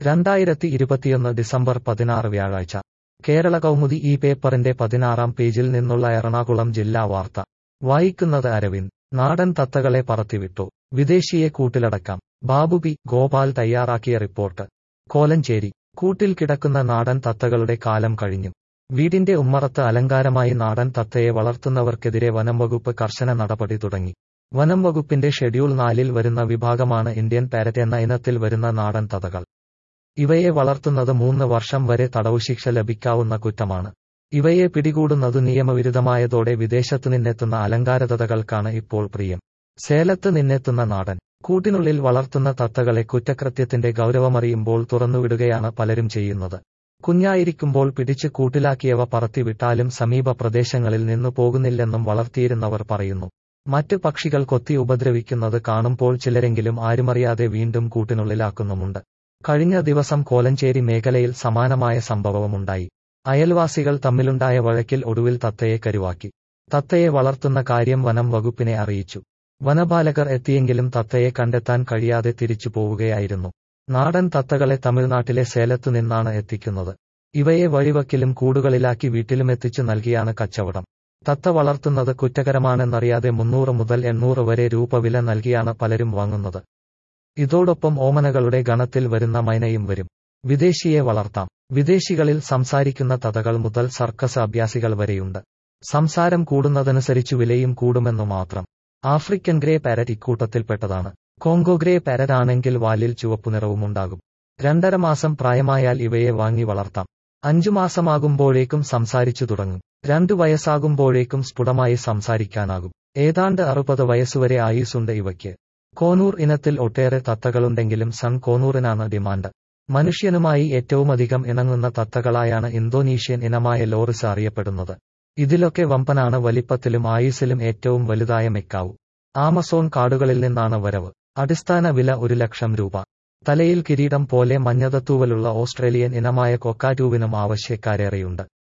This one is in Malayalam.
രണ്ടായിരത്തി ഇരുപത്തിയൊന്ന് ഡിസംബർ പതിനാറ് വ്യാഴാഴ്ച കേരള കൗമുദി ഈ പേപ്പറിന്റെ പതിനാറാം പേജിൽ നിന്നുള്ള എറണാകുളം ജില്ലാ വാർത്ത വായിക്കുന്നത് അരവിന്ദ് നാടൻ തത്തകളെ പറത്തിവിട്ടു വിദേശിയെ കൂട്ടിലടക്കാം ബാബു പി ഗോപാൽ തയ്യാറാക്കിയ റിപ്പോർട്ട് കോലഞ്ചേരി കൂട്ടിൽ കിടക്കുന്ന നാടൻ തത്തകളുടെ കാലം കഴിഞ്ഞു വീടിന്റെ ഉമ്മറത്ത് അലങ്കാരമായി നാടൻ തത്തയെ വളർത്തുന്നവർക്കെതിരെ വനം വകുപ്പ് കർശന നടപടി തുടങ്ങി വനം വകുപ്പിന്റെ ഷെഡ്യൂൾ നാലിൽ വരുന്ന വിഭാഗമാണ് ഇന്ത്യൻ പാരറ്റ് എന്ന ഇനത്തിൽ വരുന്ന നാടൻ തത്തകൾ ഇവയെ വളർത്തുന്നത് മൂന്ന് വർഷം വരെ തടവുശിക്ഷ ലഭിക്കാവുന്ന കുറ്റമാണ് ഇവയെ പിടികൂടുന്നത് നിയമവിരുദ്ധമായതോടെ വിദേശത്തു നിന്നെത്തുന്ന അലങ്കാരതതകൾക്കാണ് ഇപ്പോൾ പ്രിയം സേലത്ത് നിന്നെത്തുന്ന നാടൻ കൂട്ടിനുള്ളിൽ വളർത്തുന്ന തത്തകളെ കുറ്റകൃത്യത്തിന്റെ ഗൗരവമറിയുമ്പോൾ തുറന്നുവിടുകയാണ് പലരും ചെയ്യുന്നത് കുഞ്ഞായിരിക്കുമ്പോൾ പിടിച്ച് കൂട്ടിലാക്കിയവ പറത്തിവിട്ടാലും സമീപ പ്രദേശങ്ങളിൽ നിന്നു പോകുന്നില്ലെന്നും വളർത്തിയിരുന്നവർ പറയുന്നു മറ്റ് പക്ഷികൾ കൊത്തി ഉപദ്രവിക്കുന്നത് കാണുമ്പോൾ ചിലരെങ്കിലും ആരുമറിയാതെ വീണ്ടും കൂട്ടിനുള്ളിലാക്കുന്നുമുണ്ട് കഴിഞ്ഞ ദിവസം കോലഞ്ചേരി മേഖലയിൽ സമാനമായ സംഭവമുണ്ടായി അയൽവാസികൾ തമ്മിലുണ്ടായ വഴക്കിൽ ഒടുവിൽ തത്തയെ കരുവാക്കി തത്തയെ വളർത്തുന്ന കാര്യം വനം വകുപ്പിനെ അറിയിച്ചു വനപാലകർ എത്തിയെങ്കിലും തത്തയെ കണ്ടെത്താൻ കഴിയാതെ തിരിച്ചു പോവുകയായിരുന്നു നാടൻ തത്തകളെ തമിഴ്നാട്ടിലെ സേലത്തു നിന്നാണ് എത്തിക്കുന്നത് ഇവയെ വഴിവക്കിലും കൂടുകളിലാക്കി വീട്ടിലുമെത്തിച്ചു നൽകിയാണ് കച്ചവടം തത്ത വളർത്തുന്നത് കുറ്റകരമാണെന്നറിയാതെ മുന്നൂറ് മുതൽ എണ്ണൂറ് വരെ രൂപ വില നൽകിയാണ് പലരും വാങ്ങുന്നത് ഇതോടൊപ്പം ഓമനകളുടെ ഗണത്തിൽ വരുന്ന മൈനയും വരും വിദേശിയെ വളർത്താം വിദേശികളിൽ സംസാരിക്കുന്ന തതകൾ മുതൽ സർക്കസ് അഭ്യാസികൾ വരെയുണ്ട് സംസാരം കൂടുന്നതനുസരിച്ചു വിലയും കൂടുമെന്നു മാത്രം ആഫ്രിക്കൻ ഗ്രേ പാരറ്റ് ഇക്കൂട്ടത്തിൽപ്പെട്ടതാണ് കോങ്കോ ഗ്രേ പാരറ്റ് ആണെങ്കിൽ വാലിൽ ചുവപ്പു നിറവുമുണ്ടാകും രണ്ടര മാസം പ്രായമായാൽ ഇവയെ വാങ്ങി വളർത്താം അഞ്ചു മാസമാകുമ്പോഴേക്കും സംസാരിച്ചു തുടങ്ങും രണ്ടു വയസ്സാകുമ്പോഴേക്കും സ്ഫുടമായി സംസാരിക്കാനാകും ഏതാണ്ട് അറുപത് വയസ്സുവരെ ആയുസുണ്ട് ഇവയ്ക്ക് കോനൂർ ഇനത്തിൽ ഒട്ടേറെ തത്തകളുണ്ടെങ്കിലും സൺ കോനൂറിനാണ് ഡിമാൻഡ് മനുഷ്യനുമായി ഏറ്റവുമധികം ഇണങ്ങുന്ന തത്തകളായാണ് ഇന്തോനീഷ്യൻ ഇനമായ ലോറിസ് അറിയപ്പെടുന്നത് ഇതിലൊക്കെ വമ്പനാണ് വലിപ്പത്തിലും ആയുസിലും ഏറ്റവും വലുതായ മെക്കാവു ആമസോൺ കാടുകളിൽ നിന്നാണ് വരവ് അടിസ്ഥാന വില ഒരു ലക്ഷം രൂപ തലയിൽ കിരീടം പോലെ മഞ്ഞതത്തൂവലുള്ള ഓസ്ട്രേലിയൻ ഇനമായ കൊക്കാറ്റൂവിനും ആവശ്യക്കാരേറെയുണ്ട്